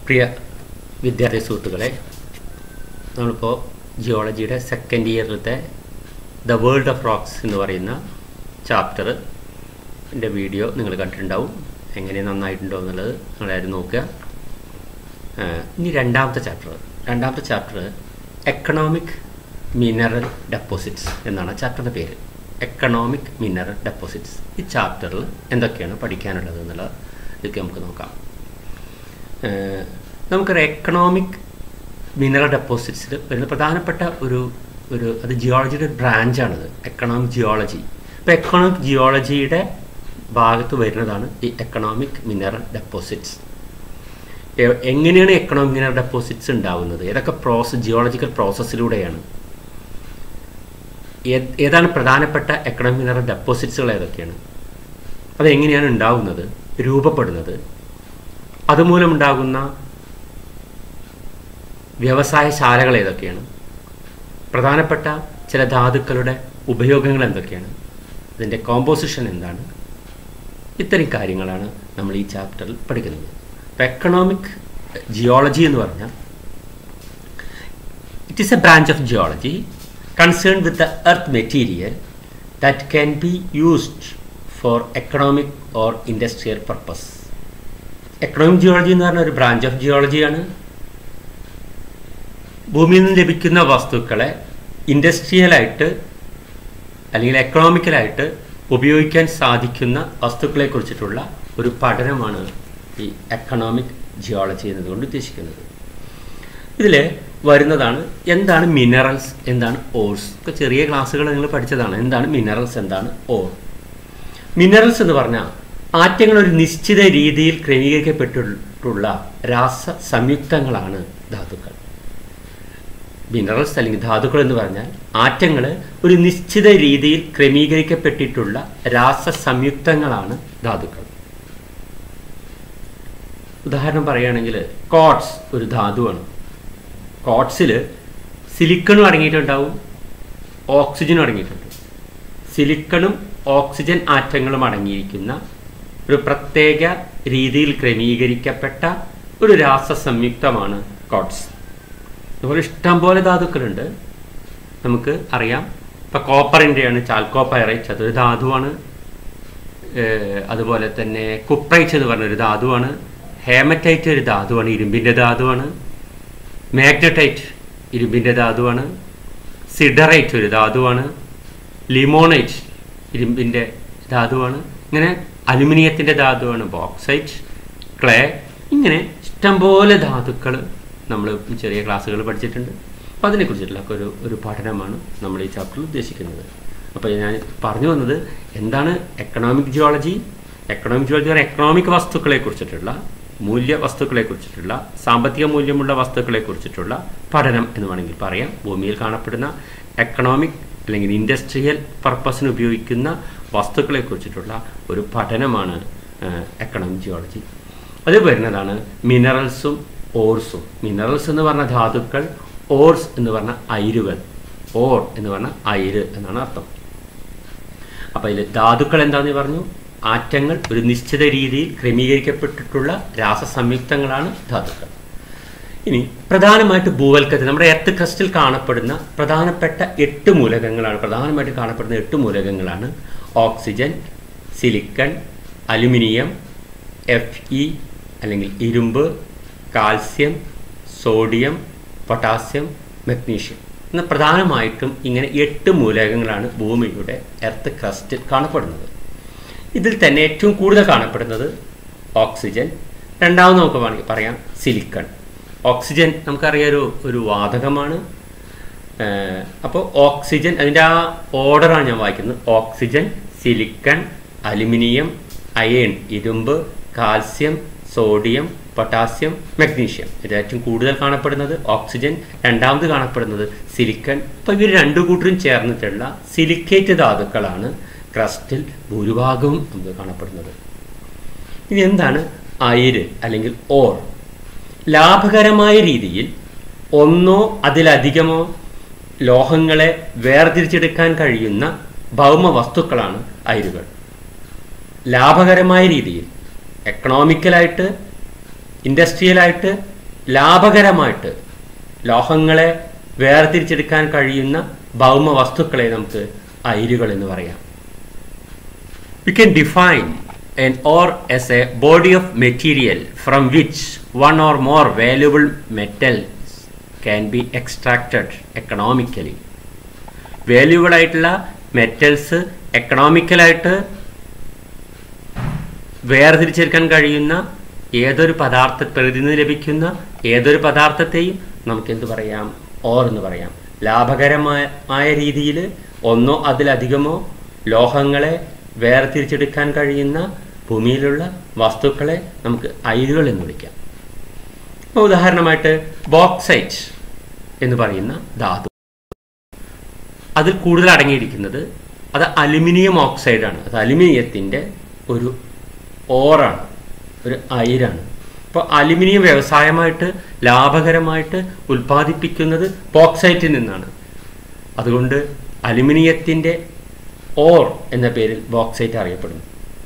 പ്രിയ വിദ്യാർത്ഥി സുഹൃത്തുക്കളെ നമ്മളിപ്പോൾ ജിയോളജിയുടെ സെക്കൻഡ് ഇയറിലത്തെ ദ വേൾഡ് ഓഫ് റോക്സ് എന്ന് പറയുന്ന ചാപ്റ്റർ എൻ്റെ വീഡിയോ നിങ്ങൾ കണ്ടിട്ടുണ്ടാവും എങ്ങനെ നന്നായിട്ടുണ്ടോ എന്നുള്ളത് നിങ്ങളാരും നോക്കുക ആ, ഇനി രണ്ടാമത്തെ ചാപ്റ്റർ രണ്ടാമത്തെ ചാപ്റ്റർ എക്കണോമിക് മിനറൽ ഡെപ്പോസിറ്റ്സ് എന്നാണ് ചാപ്റ്ററിൻ്റെ പേര് എക്കണോമിക് മിനറൽ ഡെപ്പോസിറ്റ്സ് ഈ ചാപ്റ്ററിൽ എന്തൊക്കെയാണ് പഠിക്കാനുള്ളത് എന്നുള്ളത് ഇതൊക്കെ നമുക്ക് നോക്കാം ഏഹ് നമുക്കൊരു എക്കണോമിക് മിനറൽ ഡെപ്പോസിറ്റ്സിൽ വരുന്ന പ്രധാനപ്പെട്ട ഒരു ഒരു അത് ജിയോളജിയുടെ ഒരു ബ്രാഞ്ചാണിത് എക്കണോമിക് ജിയോളജി അപ്പോൾ എക്കണോമിക് ജിയോളജിയുടെ ഭാഗത്ത് വരുന്നതാണ് ഈ എക്കണോമിക് മിനറൽ ഡെപ്പോസിറ്റ്സ് എങ്ങനെയാണ് എക്കണോമിക് മിനറൽ ഡെപ്പോസിറ്റ്സ് ഉണ്ടാവുന്നത് ഏതൊക്കെ പ്രോസസ് ജിയോളജിക്കൽ പ്രോസസ്സിലൂടെയാണ് ഏത്- ഏതാണ് പ്രധാനപ്പെട്ട എക്കണോമിക് മിനറൽ ഡെപ്പോസിറ്റ്സുകൾ ഏതൊക്കെയാണ് അതെങ്ങനെയാണ് ഉണ്ടാവുന്നത് രൂപപ്പെടുന്നത് അതുമൂലമുണ്ടാകുന്ന വ്യവസായശാലകൾ ഏതൊക്കെയാണ് പ്രധാനപ്പെട്ട ചില ധാതുക്കളുടെ ഉപയോഗങ്ങൾ എന്തൊക്കെയാണ് അതിൻ്റെ കോമ്പോസിഷൻ എന്താണ് ഇത്തരം കാര്യങ്ങളാണ് നമ്മൾ ഈ ചാപ്റ്ററിൽ പഠിക്കുന്നത് അപ്പോൾ എക്കണോമിക് ജിയോളജി എന്ന് പറഞ്ഞാൽ it is a branch of geology concern with the earth material that can be used for economic or industrial purpose economic geology എന്ന് പറഞ്ഞ ഒരു ബ്രാഞ്ച് ഓഫ് ജിയോളജിയാണ് ഭൂമിയിൽ നിന്ന് ലഭിക്കുന്ന വസ്തുക്കളെ ഇൻഡസ്ട്രിയലായിട്ട് അല്ലെങ്കിൽ എക്കണോമിക്കലായിട്ട് ഉപയോഗിക്കാൻ സാധിക്കുന്ന വസ്തുക്കളെ കുറിച്ചിട്ടുള്ള ഒരു പഠനമാണ് ഈ എക്കണോമിക് ജിയോളജി എന്നതുകൊണ്ട് ഉദ്ദേശിക്കുന്നത് ഇതിൽ വരുന്നതാണ് എന്താണ് മിനറൽസ് എന്താണ് ഓർസ് ഒക്കെ ചെറിയ ക്ലാസ്സുകൾ നിങ്ങൾ പഠിച്ചതാണ് എന്താണ് മിനറൽസ് എന്താണ് ഓർ മിനറൽസ് എന്ന് പറഞ്ഞാൽ ആറ്റങ്ങൾ ഒരു നിശ്ചിത രീതിയിൽ ക്രമീകരിക്കപ്പെട്ടിട്ടുള്ള രാസ സംയുക്തങ്ങളാണ് ധാതുക്കൾ മിനറൽസ് അല്ലെങ്കിൽ ധാതുക്കൾ എന്ന് പറഞ്ഞാൽ ആറ്റങ്ങൾ ഒരു നിശ്ചിത രീതിയിൽ ക്രമീകരിക്കപ്പെട്ടിട്ടുള്ള രാസ സംയുക്തങ്ങളാണ് ധാതുക്കൾ ഉദാഹരണം പറയുകയാണെങ്കിൽ കോട്സ് ഒരു ധാതുവാണ് കോട്സിൽ സിലിക്കണും അടങ്ങിയിട്ടുണ്ടാവും ഓക്സിജനും അടങ്ങിയിട്ടുണ്ട് സിലിക്കണും ഓക്സിജൻ ആറ്റങ്ങളും അടങ്ങിയിരിക്കുന്ന ഒരു പ്രത്യേക രീതിയിൽ ക്രമീകരിക്കപ്പെട്ട ഒരു രാസ സംയുക്തമാണ് കോട്സ് അതുപോലെ ഇഷ്ടംപോലെ ധാതുക്കളുണ്ട് നമുക്ക് അറിയാം ഇപ്പം കോപ്പറിൻ്റെയാണ് ചാൽക്കോപ്പൈറൈറ്റ് അതൊരു ധാതുവാണ് ഏഹ് അതുപോലെ തന്നെ കുപ്രൈറ്റ് എന്ന് പറഞ്ഞൊരു ധാതുവാണ് ഹേമറ്റൈറ്റ് ഒരു ധാതുവാണ് ഇരുമ്പിൻ്റെ ധാതുവാണ് മാഗ്നറ്റൈറ്റ് ഇരുമ്പിൻ്റെ ധാതുവാണ് സിഡറൈറ്റ് ഒരു ധാതുവാണ് ലിമോണൈറ്റ് ഇരുമ്പിൻ്റെ ധാതുവാണ് ഇങ്ങനെ അലുമിനിയത്തിൻ്റെ ധാതുവാണ് ബോക്സൈറ്റ് ക്ലേ ഇങ്ങനെ ഇഷ്ടംപോലെ ധാതുക്കൾ നമ്മൾ ചെറിയ ക്ലാസ്സുകൾ പഠിച്ചിട്ടുണ്ട് അപ്പോൾ അതിനെക്കുറിച്ചിട്ടുള്ള ഒരു ഒരു പഠനമാണ് നമ്മൾ ഈ ചാപ്റ്ററിൽ ഉദ്ദേശിക്കുന്നത് അപ്പോൾ ഞാൻ പറഞ്ഞു വന്നത് എന്താണ് എക്കണോമിക് ജിയോളജി എക്കണോമിക് ജിയോളജി പറഞ്ഞാൽ എക്കണോമിക് വസ്തുക്കളെ കുറിച്ചിട്ടുള്ള മൂല്യ വസ്തുക്കളെ കുറിച്ചിട്ടുള്ള സാമ്പത്തിക മൂല്യമുള്ള വസ്തുക്കളെ കുറിച്ചിട്ടുള്ള പഠനം എന്ന് വേണമെങ്കിൽ പറയാം ഭൂമിയിൽ കാണപ്പെടുന്ന എക്കണോമിക് അല്ലെങ്കിൽ ഇൻഡസ്ട്രിയൽ പർപ്പസിന് ഉപയോഗിക്കുന്ന വസ്തുക്കളെ കുറിച്ചിട്ടുള്ള ഒരു പഠനമാണ് എക്കണോമിക് ജിയോളജി അത് വരുന്നതാണ് മിനറൽസും ഓർസും മിനറൽസ് എന്ന് പറഞ്ഞ ധാതുക്കൾ ഓർസ് എന്ന് പറഞ്ഞ അയിരുകൾ ഓർ എന്ന് പറഞ്ഞ അയിര് എന്നാണ് അർത്ഥം അപ്പോൾ ഇതിൽ ധാതുക്കൾ എന്താണെന്ന് പറഞ്ഞു ആറ്റങ്ങൾ ഒരു നിശ്ചിത രീതിയിൽ ക്രമീകരിക്കപ്പെട്ടിട്ടുള്ള രാസസംയുക്തങ്ങളാണ് ധാതുക്കൾ ഇനി പ്രധാനമായിട്ട് ഭൂവൽക്കത്തിൽ നമ്മുടെ എർത്ത് ക്രസ്റ്റിൽ കാണപ്പെടുന്ന പ്രധാനപ്പെട്ട എട്ട് മൂലകങ്ങളാണ് പ്രധാനമായിട്ട് കാണപ്പെടുന്ന എട്ട് മൂലകങ്ങളാണ് oxygen silicon aluminium F E അല്ലെങ്കിൽ ഇരുമ്പ് കാൽസ്യം സോഡിയം പൊട്ടാസ്യം മഗ്നീഷ്യം എന്ന പ്രധാനമായിട്ടും ഇങ്ങനെ എട്ട് മൂലകങ്ങളാണ് ഭൂമിയുടെ എർത്ത് ക്രസ്റ്റിൽ കാണപ്പെടുന്നത് ഇതിൽ തന്നെ ഏറ്റവും കൂടുതൽ കാണപ്പെടുന്നത് ഓക്സിജൻ രണ്ടാമത് നമുക്ക് വേണമെങ്കിൽ പറയാം സിലിക്കൺ ഓക്സിജൻ നമുക്കറിയാം ഒരു ഒരു വാതകമാണ് അപ്പോൾ ഓക്സിജൻ അതിൻ്റെ ആ ഓർഡറാണ് ഞാൻ വായിക്കുന്നത് ഓക്സിജൻ സിലിക്കൺ അലുമിനിയം അയൺ ഇരുമ്പ് കാൽസ്യം സോഡിയം പൊട്ടാസ്യം മഗ്നീഷ്യം ഇത് ഏറ്റവും കൂടുതൽ കാണപ്പെടുന്നത് ഓക്സിജൻ രണ്ടാമത് കാണപ്പെടുന്നത് സിലിക്കൺ അപ്പോൾ ഇവർ രണ്ടു കൂട്ടരും ചേർന്നിട്ടുള്ള സിലിക്കേറ്റ് ധാതുക്കളാണ് ക്രസ്റ്റിൽ ഭൂരിഭാഗവും നമുക്ക് കാണപ്പെടുന്നത് ഇനി എന്താണ് അയിര് അല്ലെങ്കിൽ ഓർ ലാഭകരമായ രീതിയിൽ ഒന്നോ അതിലധികമോ ലോഹങ്ങളെ വേർതിരിച്ചെടുക്കാൻ കഴിയുന്ന ഭൗമ വസ്തുക്കളാണ് അയിരുകൾ ലാഭകരമായ രീതിയിൽ എക്കണോമിക്കലായിട്ട് ഇൻഡസ്ട്രിയലായിട്ട് ലാഭകരമായിട്ട് ലോഹങ്ങളെ വേർതിരിച്ചെടുക്കാൻ കഴിയുന്ന ഭൗമ വസ്തുക്കളെ നമുക്ക് അയിരുകൾ എന്ന് പറയാം We can define an ore as a body of material from which one or more valuable metals can be extracted economically. Valuable ആയിട്ടുള്ള മെറ്റൽസ് എക്കണോമിക്കലായിട്ട് വേർതിരിച്ചെടുക്കാൻ കഴിയുന്ന ഏതൊരു പദാർത്ഥ പ്രകൃതിയിൽ നിന്ന് ലഭിക്കുന്ന ഏതൊരു പദാർത്ഥത്തെയും നമുക്ക് എന്ത് പറയാം ഓർ എന്ന് പറയാം ലാഭകരമായ രീതിയിൽ ഒന്നോ അതിലധികമോ ലോഹങ്ങളെ വേർതിരിച്ചെടുക്കാൻ കഴിയുന്ന ഭൂമിയിലുള്ള വസ്തുക്കളെ നമുക്ക് അയിരുകൾ എന്ന് വിളിക്കാം ഇപ്പോൾ ഉദാഹരണമായിട്ട് ബോക്സൈറ്റ് എന്ന് പറയുന്ന ധാതു അതിൽ കൂടുതൽ അടങ്ങിയിരിക്കുന്നത് അത് അലുമിനിയം ഓക്സൈഡാണ് അത് അലുമിനിയത്തിൻ്റെ ഒരു ഓറാണ് ഒരു അയിരാണ് അപ്പോൾ അലുമിനിയം വ്യവസായമായിട്ട് ലാഭകരമായിട്ട് ഉൽപ്പാദിപ്പിക്കുന്നത് ബോക്സൈറ്റിൽ നിന്നാണ് അതുകൊണ്ട് അലുമിനിയത്തിൻ്റെ ഓർ എന്ന പേരിൽ ബോക്സൈറ്റ് അറിയപ്പെടുന്നു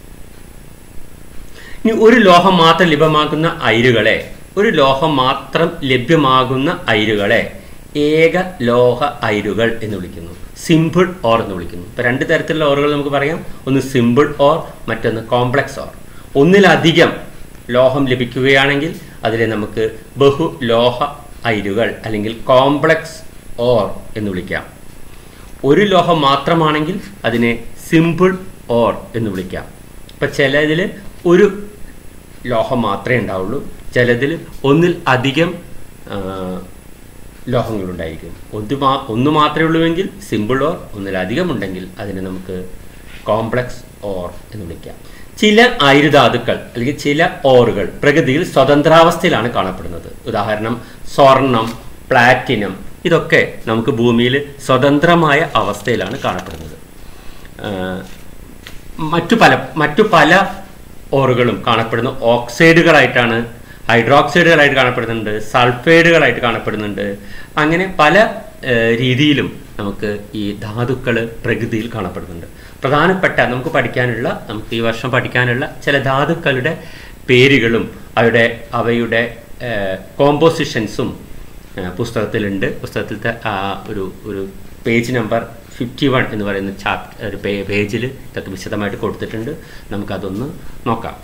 ഇനി ഒരു ലോഹം മാത്രം ലഭ്യമാകുന്ന അയിരുകളെ ഒരു ലോഹം മാത്രം ലഭ്യമാകുന്ന അയിരുകളെ ഏക ലോഹ അയിരുകൾ എന്ന് വിളിക്കുന്നു സിമ്പിൾ ഓർ എന്ന് വിളിക്കുന്നു ഇപ്പൊ രണ്ട് തരത്തിലുള്ള ഓറുകൾ നമുക്ക് പറയാം ഒന്ന് സിമ്പിൾ ഓർ മറ്റൊന്ന് കോംപ്ലക്സ് ഓർ ഒന്നിലധികം ലോഹം ലഭിക്കുകയാണെങ്കിൽ അതിനെ നമുക്ക് ബഹു ലോഹ അയിരുകൾ അല്ലെങ്കിൽ കോംപ്ലക്സ് ഓർ എന്ന് വിളിക്കാം ഒരു ലോഹം മാത്രമാണെങ്കിൽ അതിനെ സിമ്പിൾ ഓർ എന്ന് വിളിക്കാം ഇപ്പം ചിലതിൽ ഒരു ലോഹം മാത്രമേ ഉണ്ടാവുള്ളൂ ചിലതിൽ ഒന്നിൽ അധികം ആ, ലോഹങ്ങളുണ്ടായിരിക്കും ഒന്ന് മാ ഒന്ന് മാത്രമേ ഉള്ളൂവെങ്കിൽ സിമ്പിൾ ഓർ ഒന്നിലധികം ഉണ്ടെങ്കിൽ അതിനെ നമുക്ക് കോംപ്ലക്സ് ഓർ എന്ന് വിളിക്കാം ചില ആയുർധാതുക്കൾ അല്ലെങ്കിൽ ചില ഓറുകൾ പ്രകൃതിയിൽ സ്വതന്ത്രാവസ്ഥയിലാണ് കാണപ്പെടുന്നത് ഉദാഹരണം സ്വർണം പ്ലാറ്റിനം ഇതൊക്കെ നമുക്ക് ഭൂമിയിൽ സ്വതന്ത്രമായ അവസ്ഥയിലാണ് കാണപ്പെടുന്നത് ആ, മറ്റു പല മറ്റു പല ഓറുകളും കാണപ്പെടുന്ന ഓക്സൈഡുകളായിട്ടാണ് ഹൈഡ്രോക്സൈഡുകളായിട്ട് കാണപ്പെടുന്നുണ്ട് സൾഫൈഡുകളായിട്ട് കാണപ്പെടുന്നുണ്ട് അങ്ങനെ പല ഏഹ്, രീതിയിലും നമുക്ക് ഈ ധാതുക്കൾ പ്രകൃതിയിൽ കാണപ്പെടുന്നുണ്ട് പ്രധാനപ്പെട്ട നമുക്ക് പഠിക്കാനുള്ള നമുക്ക് ഈ വർഷം പഠിക്കാനുള്ള ചില ധാതുക്കളുടെ പേരുകളും അവയുടെ അവയുടെ കോമ്പോസിഷൻസും പുസ്തകത്തിലുണ്ട് പുസ്തകത്തിലത്തെ ആ ഒരു ഒരു പേജ് നമ്പർ ഫിഫ്റ്റി വൺ എന്ന് പറയുന്ന ചാപ്റ്റർ ഒരു പേജിൽ ഇതൊക്കെ വിശദമായിട്ട് കൊടുത്തിട്ടുണ്ട് നമുക്കതൊന്ന് നോക്കാം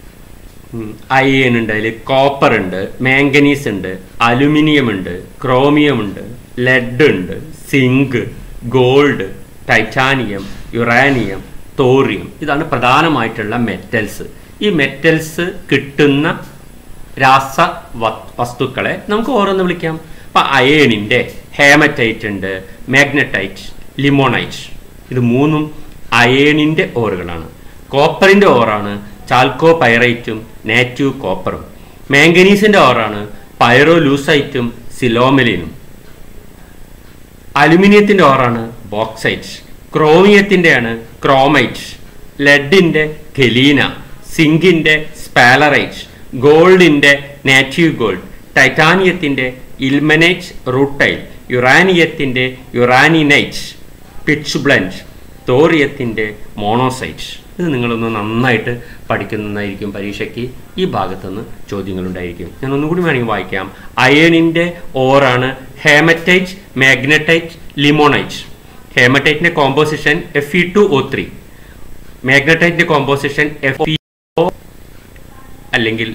അയൺ ഉണ്ട് അതിൽ കോപ്പർ ഉണ്ട് മാംഗനീസ് ഉണ്ട് അലുമിനിയം ഉണ്ട് ക്രോമിയം ഉണ്ട് ലെഡ് ഉണ്ട് zinc gold titanium uranium thorium ഇതാണ് പ്രധാനമായിട്ടുള്ള മെറ്റൽസ് ഈ മെറ്റൽസ് കിട്ടുന്ന രാസ വ- വസ്തുക്കളെ നമുക്ക് ഓരോന്ന് വിളിക്കാം അപ്പൊ അയേണിന്റെ ഹേമറ്റൈറ്റ് ഉണ്ട് മാഗ്നറ്റൈറ്റ് ലിമോണൈറ്റ് ഇത് മൂന്നും അയേണിന്റെ ഓറുകളാണ് കോപ്പറിന്റെ ഓറാണ് ചാൽക്കോ പൈറൈറ്റും നാറ്റീവ് കോപ്പറും മാംഗനീസിന്റെ ഓറാണ് പൈറോലൂസൈറ്റും സിലോമലിനും അലുമിനിയത്തിന്റെ ഓറാണ് ബോക്സൈറ്റ് ക്രോമിയത്തിന്റെയാണ് ക്രോമൈറ്റ് ലെഡിന്റെ ഗലീന സിങ്കിന്റെ സ്പാലറൈറ്റ് ഗോൾഡിന്റെ നാറ്റീവ് ഗോൾഡ് ടൈറ്റാനിയത്തിന്റെ ഇൽമനൈറ്റ് റൂട്ടൈൽ യുറാനിയത്തിന്റെ യുറാനിനൈറ്റ് പിച്ച് ബ്ലൻഡ് തോറിയത്തിന്റെ മോണോസൈറ്റ് ഇത് നിങ്ങളൊന്ന് നന്നായിട്ട് പഠിക്കുന്നതായിരിക്കും പരീക്ഷയ്ക്ക് ഈ ഭാഗത്തുനിന്ന് ചോദ്യങ്ങളുണ്ടായിരിക്കും ഞാൻ ഒന്നുകൂടി വേണമെങ്കിൽ വായിക്കാം അയണിന്റെ ഓറാണ് ഹേമറ്റൈറ്റ് മാഗ്നറ്റൈറ്റ് ലിമോണൈറ്റ് ഹേമറ്റൈറ്റിന്റെ composition F E two O three മാഗ്നറ്റൈറ്റിന്റെ കോമ്പോസിഷൻ എഫ് ഇ ഒ അല്ലെങ്കിൽ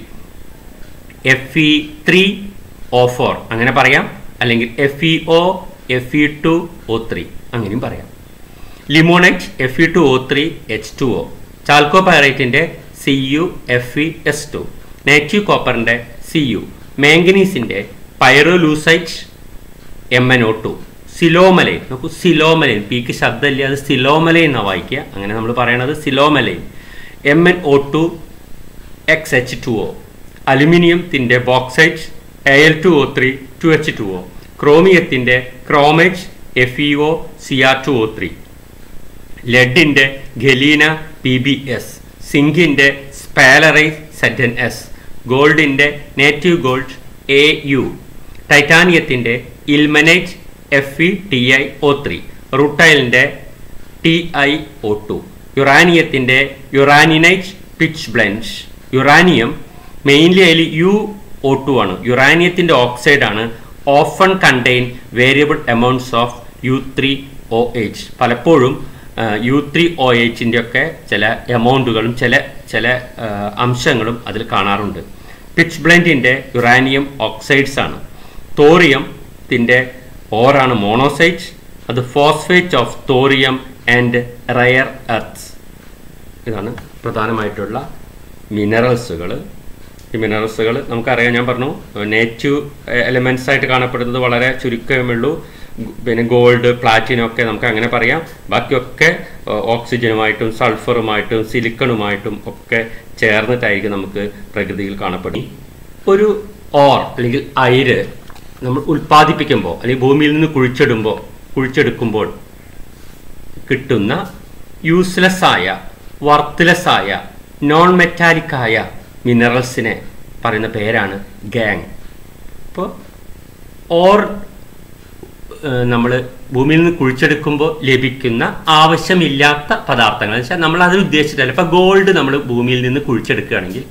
F E three O four അങ്ങനെ പറയാം അല്ലെങ്കിൽ F E O F E two O three അങ്ങനെയും പറയാം limonite F E two O three H two O ചാൽക്കോ പൈറൈറ്റിന്റെ C U F E S two native കോപ്പറിന്റെ C U മാംഗനീസിന്റെ pyrolusite M N O two psilomelane നോക്കൂ സിലോമലൈൻ പിക്ക് ശബ്ദമില്ല അത് സിലോമലൈൻ എന്നാണ് വായിക്കുക അങ്ങനെ നമ്മൾ പറയണത് psilomelane M N O two X H two O അലുമിനിയത്തിൻ്റെ bauxite A L two O three two H two O ക്രോമിയത്തിൻ്റെ chromite F E O C R two O three ലെഡിൻ്റെ ഗലീന പി ബി എസ് സിങ്കിൻ്റെ sphalerite Z N S ഗോൾഡിൻ്റെ native gold A U ടൈറ്റാനിയത്തിൻ്റെ ilmenite F E T I O three റുട്ടൈലിൻ്റെ T I O two യുറാനിയത്തിൻ്റെ uraninite pitchblende uranium mainly അതിൽ U O two ആണ് യുറാനിയത്തിന്റെ oxide ആണ് often contain variable amounts of U three O H പലപ്പോഴും U three O എച്ചിൻ്റെ ഒക്കെ ചില എമൗണ്ടുകളും ചില ചില ആ, അംശങ്ങളും അതിൽ കാണാറുണ്ട് പിച്ച് ബ്ലെൻഡിൻ്റെ യുറാനിയം ഓക്സൈഡ്സ് ആണ് തോറിയത്തിൻ്റെ ഓറാണ് മോണോസൈറ്റ് അത് phosphate of thorium and rare earths ഇതാണ് പ്രധാനമായിട്ടുള്ള മിനറൽസുകൾ ഈ മിനറൽസുകൾ നമുക്കറിയാം ഞാൻ പറഞ്ഞു നേറ്റീവ് എലിമെൻസ് ആയിട്ട് കാണപ്പെടുന്നത് വളരെ ചുരുക്കമേ ഉള്ളൂ ഗു- പിന്നെ ഗോൾഡ് പ്ലാറ്റിനം ഒക്കെ നമുക്ക് അങ്ങനെ പറയാം ബാക്കിയൊക്കെ ഏഹ്, ഓക്സിജനുമായിട്ടും സൾഫറുമായിട്ടും സിലിക്കണുമായിട്ടും ഒക്കെ ചേർന്നിട്ടായിരിക്കും നമുക്ക് പ്രകൃതിയിൽ കാണപ്പെടും ഒരു ഓർ അല്ലെങ്കിൽ അയിര് നമ്മൾ ഉൽപ്പാദിപ്പിക്കുമ്പോൾ അല്ലെങ്കിൽ ഭൂമിയിൽ നിന്ന് കുഴിച്ചെടുമ്പോൾ കുഴിച്ചെടുക്കുമ്പോൾ കിട്ടുന്ന യൂസ്ലെസ് ആയ വർത്ത്ലെസ് ആയ നോൺ മെറ്റാലിക് ആയ മിനറൽസിനെ പറയുന്ന പേരാണ് ഗാങ് ഇപ്പോൾ ഓർ നമ്മൾ ഭൂമിയിൽ നിന്ന് കുഴിച്ചെടുക്കുമ്പോൾ ലഭിക്കുന്ന ആവശ്യമില്ലാത്ത പദാർത്ഥങ്ങൾ എന്ന് വെച്ചാൽ നമ്മൾ അതിൽ ഉദ്ദേശിച്ചിട്ടല്ല ഇപ്പോൾ ഗോൾഡ് നമ്മൾ ഭൂമിയിൽ നിന്ന് കുഴിച്ചെടുക്കുകയാണെങ്കിൽ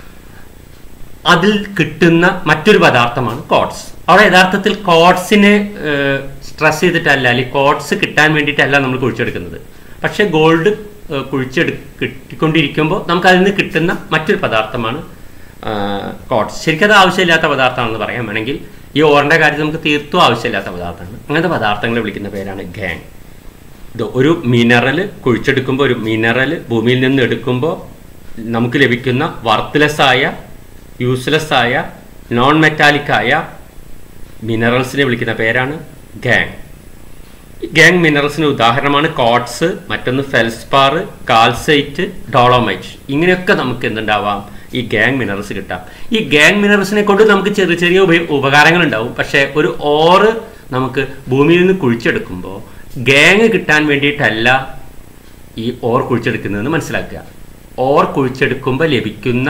അതിൽ കിട്ടുന്ന മറ്റൊരു പദാർത്ഥമാണ് കോഡ്സ് അവിടെ യഥാർത്ഥത്തിൽ കോഡ്സിനെ സ്ട്രെസ് ചെയ്തിട്ടല്ല അല്ലെങ്കിൽ കോഡ്സ് കിട്ടാൻ വേണ്ടിയിട്ടല്ല നമ്മൾ കുഴിച്ചെടുക്കുന്നത് പക്ഷേ ഗോൾഡ് കുഴിച്ചെടു കിട്ടിക്കൊണ്ടിരിക്കുമ്പോൾ നമുക്ക് അതിൽ നിന്ന് കിട്ടുന്ന മറ്റൊരു പദാർത്ഥമാണ് കോഡ്സ് ശരിക്കും അത് ആവശ്യമില്ലാത്ത പദാർത്ഥമാണെന്ന് പറയാം വേണമെങ്കിൽ ഈ ഓറിൻ്റെ കാര്യത്തിൽ നമുക്ക് തീർത്തും ആവശ്യമില്ലാത്ത പദാർത്ഥമാണ് അങ്ങനത്തെ പദാർത്ഥങ്ങളെ വിളിക്കുന്ന പേരാണ് ഗാങ് ഇത് ഒരു മിനറൽ കുഴിച്ചെടുക്കുമ്പോൾ ഒരു മിനറൽ ഭൂമിയിൽ നിന്ന് എടുക്കുമ്പോൾ നമുക്ക് ലഭിക്കുന്ന വർത്ത്ലെസ് ആയ യൂസ്ലെസ് ആയ നോൺ മെറ്റാലിക് ആയ മിനറൽസിനെ വിളിക്കുന്ന പേരാണ് ഗാങ് ഗാങ് മിനറൽസിന് ഉദാഹരണമാണ് കോട്സ് മറ്റൊന്ന് ഫെൽസ്പാർ കാൽസൈറ്റ് ഡോളോമൈറ്റ് ഇങ്ങനെയൊക്കെ നമുക്ക് എന്തുണ്ടാവാം ഈ ഗാങ് മിനറൽസ് കിട്ടാം ഈ ഗാങ് മിനറൽസിനെ കൊണ്ട് നമുക്ക് ചെറിയ ചെറിയ ഉപ- ഉപകാരങ്ങൾ ഉണ്ടാവും പക്ഷേ ഒരു ഓറ് നമുക്ക് ഭൂമിയിൽ നിന്ന് കുഴിച്ചെടുക്കുമ്പോൾ ഗാങ് കിട്ടാൻ വേണ്ടിയിട്ടല്ല ഈ ഓർ കുഴിച്ചെടുക്കുന്നതെന്ന് മനസ്സിലാക്കുക ഓർ കുഴിച്ചെടുക്കുമ്പോൾ ലഭിക്കുന്ന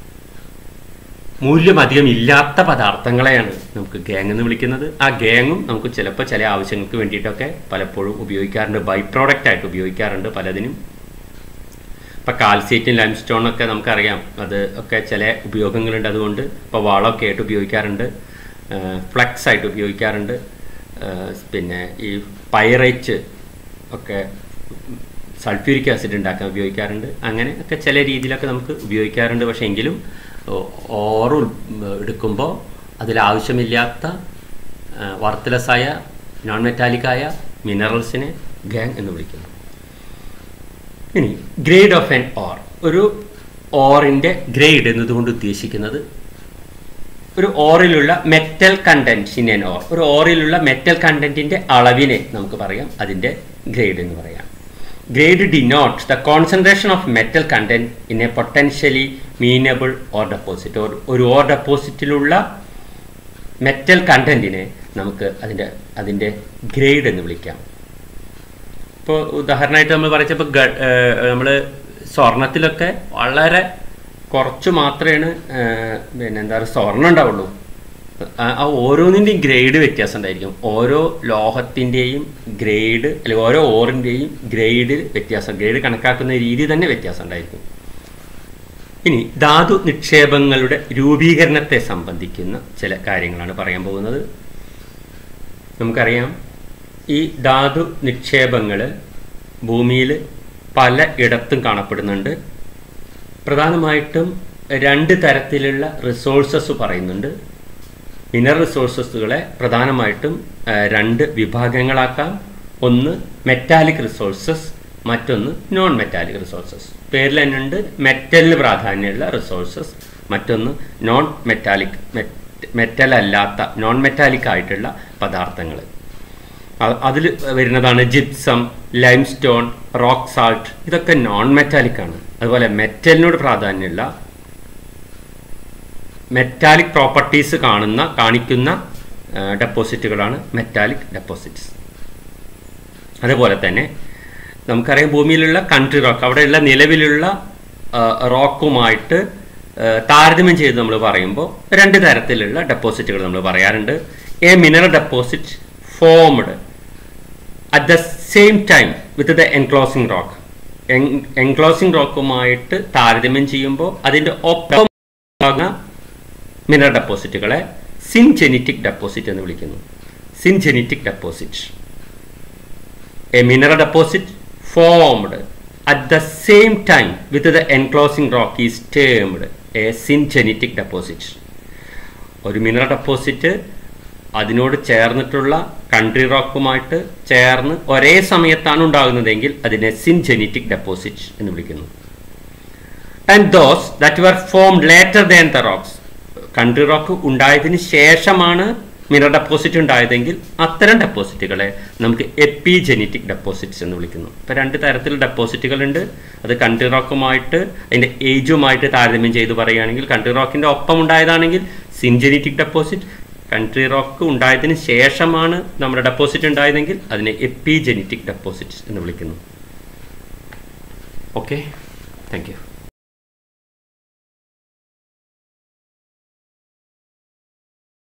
മൂല്യം അധികം ഇല്ലാത്ത പദാർത്ഥങ്ങളെയാണ് നമുക്ക് ഗാങ് എന്ന് വിളിക്കുന്നത് ആ ഗാങ്ങും നമുക്ക് ചിലപ്പോൾ ചില ആവശ്യങ്ങൾക്ക് വേണ്ടിയിട്ടൊക്കെ പലപ്പോഴും ഉപയോഗിക്കാറുണ്ട് ബൈ പ്രോഡക്റ്റ് ആയിട്ട് ഉപയോഗിക്കാറുണ്ട് പലതിനും ഇപ്പം കാൽസ്യേറ്റും ലൈം സ്റ്റോണൊക്കെ നമുക്കറിയാം അത് ഒക്കെ ചില ഉപയോഗങ്ങളുണ്ട് അതുകൊണ്ട് ഇപ്പോൾ വളമൊക്കെ ആയിട്ട് ഉപയോഗിക്കാറുണ്ട് ഫ്ലക്സ് ആയിട്ട് ഉപയോഗിക്കാറുണ്ട് ആ, പിന്നെ ഈ പൈറേറ്റ് ഒക്കെ സൾഫ്യൂരിക് ആസിഡ് ഉണ്ടാക്കാൻ ഉപയോഗിക്കാറുണ്ട് അങ്ങനെ ഒക്കെ ചില രീതിയിലൊക്കെ നമുക്ക് ഉപയോഗിക്കാറുണ്ട് പക്ഷേ എങ്കിലും ഓറ് എടുക്കുമ്പോൾ അതിലാവശ്യമില്ലാത്ത വർത്തലസായ നോൺ മെറ്റാലിക്കായ മിനറൽസിനെ ഗാങ് എന്ന് വിളിക്കുന്നു ഇനി ഗ്രേഡ് ഓഫ് എൻ ഓർ ഒരു ഓറിൻ്റെ ഗ്രേഡ് എന്നതുകൊണ്ട് ഉദ്ദേശിക്കുന്നത് ഒരു ഓറിലുള്ള metal content in an ore ഒരു ഓറിലുള്ള മെറ്റൽ കണ്ടന്റിന്റെ അളവിനെ നമുക്ക് പറയാം അതിന്റെ ഗ്രേഡ് എന്ന് പറയാം grade denote the concentration of metal content in a potentially mineable ore deposit ഒരു ഓർ ഡെപ്പോസിറ്റിലുള്ള മെറ്റൽ കണ്ടന്റിനെ നമുക്ക് അതിൻ്റെ അതിൻ്റെ ഗ്രേഡ് എന്ന് വിളിക്കാം ഇപ്പോൾ ഉദാഹരണമായിട്ട് നമ്മൾ പറയുമ്പോൾ നമ്മൾ സ്വർണത്തിലൊക്കെ വളരെ കുറച്ച് മാത്രമേ പിന്നെ എന്താ പറയുക സ്വർണം ഉണ്ടാവുള്ളൂ ആ- ആ ഓരോന്നിൻ്റെയും ഗ്രേഡ് വ്യത്യാസം ഉണ്ടായിരിക്കും ഓരോ ലോഹത്തിൻ്റെയും ഗ്രേഡ് അല്ലെങ്കിൽ ഓരോ ഓറിൻ്റെയും ഗ്രേഡ് വ്യത്യാസം ഗ്രേഡ് കണക്കാക്കുന്ന രീതി തന്നെ വ്യത്യാസം ഉണ്ടായിരിക്കും ഇനി ധാതു നിക്ഷേപങ്ങളുടെ രൂപീകരണത്തെ സംബന്ധിക്കുന്ന ചില കാര്യങ്ങളാണ് പറയാൻ പോകുന്നത് നമുക്കറിയാം ഈ ധാതു നിക്ഷേപങ്ങൾ ഭൂമിയിൽ പല ഇടത്തും കാണപ്പെടുന്നുണ്ട് പ്രധാനമായിട്ടും രണ്ട് തരത്തിലുള്ള റിസോഴ്സസ് പറയുന്നുണ്ട് മിനറൽ റിസോഴ്സസുകളെ പ്രധാനമായിട്ടും ആ, രണ്ട് വിഭാഗങ്ങളാക്കാം ഒന്ന് മെറ്റാലിക് റിസോഴ്സസ് മറ്റൊന്ന് നോൺ മെറ്റാലിക് റിസോഴ്സസ് പേരിൽ തന്നെ ഉണ്ട് മെറ്റലിന് പ്രാധാന്യമുള്ള റിസോഴ്സസ് മറ്റൊന്ന് നോൺ മെറ്റാലിക് മെറ്റൽ അല്ലാത്ത നോൺ മെറ്റാലിക് ആയിട്ടുള്ള പദാർത്ഥങ്ങൾ അതിൽ വരുന്നതാണ് gypsum limestone rock salt ഇതൊക്കെ നോൺ മെറ്റാലിക് ആണ് അതുപോലെ മെറ്റലിനോട് പ്രാധാന്യമുള്ള മെറ്റാലിക് പ്രോപ്പർട്ടീസ് കാണുന്ന കാണിക്കുന്ന ഡെപ്പോസിറ്റുകളാണ് മെറ്റാലിക് ഡെപ്പോസിറ്റ്സ് അതുപോലെ തന്നെ നമുക്കറിയാം ഭൂമിയിലുള്ള കൺട്രി റോക്ക് അവിടെയുള്ള നിലവിലുള്ള ആ, റോക്കുമായിട്ട് ആ, താരതമ്യം ചെയ്ത് നമ്മൾ പറയുമ്പോൾ രണ്ട് തരത്തിലുള്ള ഡെപ്പോസിറ്റുകൾ നമ്മൾ പറയാറുണ്ട് a mineral deposit formed at the same time with the enclosing rock enclosing റോക്കുമായിട്ട് താരതമ്യം ചെയ്യുമ്പോൾ അതിൻ്റെ ഒപ്പം ഉണ്ടാകുന്ന മിനറൽ ഡെപ്പോസിറ്റുകളെ സിൻജെനിറ്റിക് ഡെപ്പോസിറ്റ് എന്ന് വിളിക്കുന്നു syngenetic deposit a mineral deposit formed at the same time with the enclosing rock is termed a syngenetic deposit ഒരു mineral deposit അതിനോട് ചേർന്നിട്ടുള്ള കൺട്രി റോക്കുമായിട്ട് ചേർന്ന് ഒരേ സമയത്താണ് ഉണ്ടാകുന്നതെങ്കിൽ അതിനെ സിൻജെനിറ്റിക് ഡെപ്പോസിറ്റ് എന്ന് വിളിക്കുന്നു and those that were form later than the rocks country rock ഉണ്ടായതിന് ശേഷമാണ് മിനറൽ ഡെപ്പോസിറ്റ് ഉണ്ടായതെങ്കിൽ അത്തരം ഡെപ്പോസിറ്റുകളെ നമുക്ക് എപ്പിജെനറ്റിക് ഡെപ്പോസിറ്റ്സ് എന്ന് വിളിക്കുന്നു ഇപ്പോൾ രണ്ട് തരത്തിൽ ഡെപ്പോസിറ്റുകൾ ഉണ്ട് അത് കൺട്രി റോക്കുമായിട്ട് അതിൻ്റെ ഏജുമായിട്ട് താരതമ്യം ചെയ്ത് പറയുകയാണെങ്കിൽ കൺട്രി റോക്കിൻ്റെ ഒപ്പം ഉണ്ടായതാണെങ്കിൽ സിൻജെനറ്റിക് ഡെപ്പോസിറ്റ് കൺട്രി റോക്ക് ഉണ്ടായതിന് ശേഷമാണ് നമ്മുടെ ഡെപ്പോസിറ്റ് ഉണ്ടായതെങ്കിൽ അതിനെ എപ്പിജെനറ്റിക് ഡെപ്പോസിറ്റ്സ് എന്ന് വിളിക്കുന്നു ഓക്കെ താങ്ക് യു